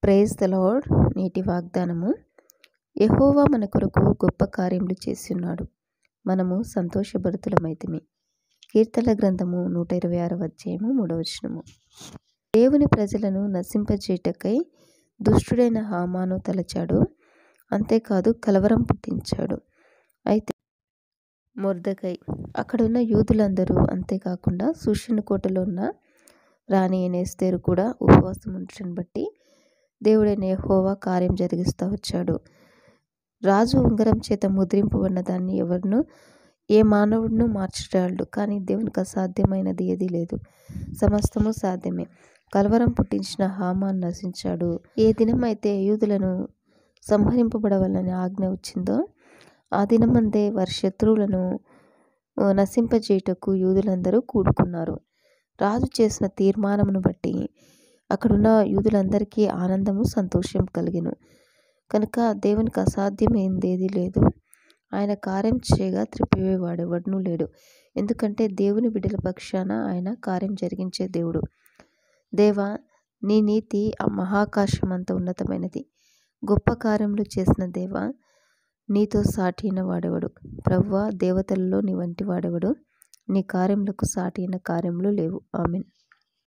praise the lord నేటి వాగ్దానము యెహోవా మన కొరకు గొప్ప కార్యములు చేస్తున్నాడు మనము సంతోషభరితులమైతిమి కీర్తన గ్రంథము నూట ఇరవై ఆరవ అధ్యాయము మూడవ వచనము దేవుని ప్రజలను నశింపజేయటకై దుష్టుడైన హామాను తలచాడు అంతేకాదు కలవరం పుట్టించాడు అయితే మొర్దకై అక్కడున్న యూదులందరూ అంతేకాకుండా సూషణ కోటలో ఉన్న రాణి అయిన ఎస్తేరు కూడా ఉపవాసం ఉండటం బట్టి దేవుడైన యెహోవా కార్యం జరిగిస్తూ వచ్చాడు రాజు ఉంగరం చేత ముద్రింపబడిన దాన్ని ఎవరిను ఏ మానవుడును మార్చడాడు కానీ దేవునికి అసాధ్యమైనది ఏదీ లేదు సమస్తము సాధ్యమే కలవరం పుట్టించిన హామాన్ నశించాడు ఏ దినమైతే యూదులను సంహరింపబడవలని ఆజ్ఞ వచ్చిందో ఆ దినమందే వారి శత్రువులను నశింపజేయటకు యూదులందరూ కూడుకున్నారు రాజు చేసిన తీర్మానమును బట్టి అక్కడున్న యూదులందరికీ ఆనందము సంతోషం కలిగెను కనుక దేవునికి అసాధ్యమైంది ఏదీ లేదు ఆయన కార్యం చేయగా త్రిప్పివేవాడెవడనూ లేడు ఎందుకంటే దేవుని బిడ్డల పక్షాన ఆయన కార్యం జరిగించే దేవుడు దేవా నీ నీతి ఆ మహాకాశం అంత ఉన్నతమైనది గొప్ప కార్యములు చేసిన దేవా నీతో సాటి అయిన వాడెవడు ప్రవ్వా దేవతలలో నీ వంటి వాడెవడు నీ కార్యములకు సాటి అయిన కార్యములు లేవు ఆమెన్